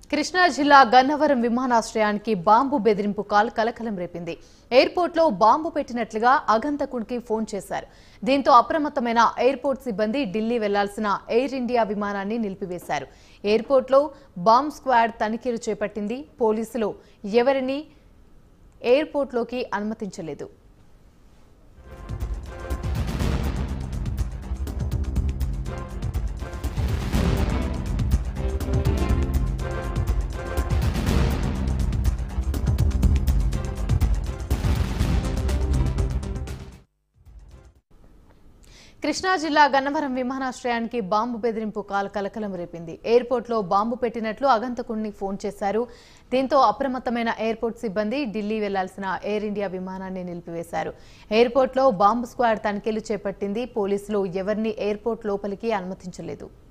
కృష్ణా జిల్లా గన్నవరం విమానాశ్రయానికి బాంబు బెదిరింపు కాల్ కలకలం రేపింది ఎయిర్పోర్ట్లో బాంబు పెట్టినట్లుగా అగంతకుడికి ఫోన్ చేశారు దీంతో అప్రమత్తమైన ఎయిర్పోర్ట్ సిబ్బంది ఢిల్లీ వెళ్లాల్సిన ఎయిర్ ఇండియా విమానాన్ని నిలిపివేశారు ఎయిర్పోర్ట్లో బాంబ్ స్క్వాడ్ తనిఖీలు చేపట్టింది పోలీసులు ఎవరిని ఎయిర్పోర్ట్లోకి అనుమతించలేదు కృష్ణా జిల్లా గన్నవరం విమానాశ్రయానికి బాంబు బెదిరింపు కాల్ కలకలం రేపింది ఎయిర్పోర్ట్లో బాంబు పెట్టినట్లు అగంతకుడిని ఫోన్ చేశారు దీంతో అప్రమత్తమైన ఎయిర్పోర్ట్ సిబ్బంది ఢిల్లీ వెళ్లాల్సిన ఎయిర్ ఇండియా విమానాన్ని నిలిపివేశారు ఎయిర్పోర్ట్లో బాంబు స్క్వాడ్ తనిఖీలు చేపట్టింది పోలీసులు ఎవరిని ఎయిర్పోర్ట్ లోపలికి అనుమతించలేదు